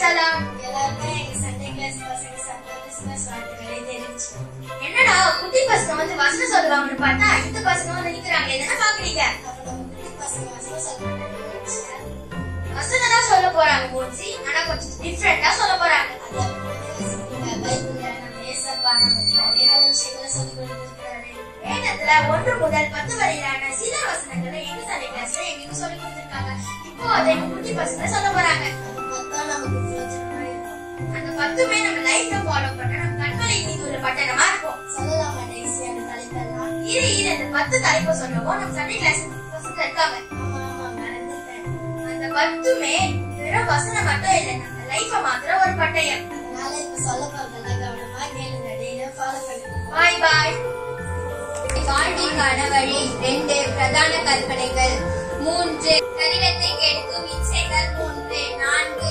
சொல்லலாம் எல்லாருக்கும் எங்க சண்டே கிளாஸ் பசங்க சண்டே கிறிஸ்மஸ் வாழ்த்துக்களை தெரிவிச்சுக்கோங்க என்னடா குட்டி பசங்க வந்து வசனம் சொல்லுவாங்கன்னு பார்த்தா இந்த பசங்க வந்து நிக்கிறாங்க என்ன பாக்குறீங்க அப்ப நம்ம குட்டி பசங்க வசனம் சொல்றாங்க வசனம் தான் சொல்ல போறாங்க மூஞ்சி ஆனா கொஞ்சம் டிஃப்ரெண்டா சொல்ல போறாங்க பைபிள்ல நம்ம ஏசப்பா நமக்கு நிறைய நல்ல விஷயங்களை சொல்லி கொடுத்துருக்காரு வேதத்துல ஒன்று முதல் பத்து வரையிலான சில வசனங்களை எங்க சண்டே கிளாஸ்ல எங்களுக்கு சொல்லி கொடுத்திருக்காங்க இப்போ அதை எங்க குட்டி பசங்க சொல்ல போறாங்க அதான் நமக்கு பிரோஜனமா இருக்கும் அந்த பத்துமே நம்ம லைஃப்ல ஃபாலோ பண்ண நம்ம கண்மலை மீது உள்ள பட்டணமா இருக்கும் சொல்லலாமா ஈஸியான தலைப்பெல்லாம் இரு இரு அந்த பத்து தலைப்பு சொல்லவும் நம்ம சண்டே கிளாஸ் பசங்க இருக்காங்க ஆமா ஆமா மறந்துட்டேன் அந்த பத்துமே வெறும் வசனம் மட்டும் இல்ல நம்ம லைஃப மாத்திர ஒரு பட்டயம் அதனால இப்ப சொல்ல போறதெல்லாம் கவனமா கேளுங்க டெய்லியும் ஃபாலோ பண்ணுங்க பாய் பாய் வாழ்விற்கான வழி ரெண்டு பிரதான கற்பனைகள் மூன்று சரீரத்தை கெடுக்கும் இச்சைகள் மூன்று நான்கு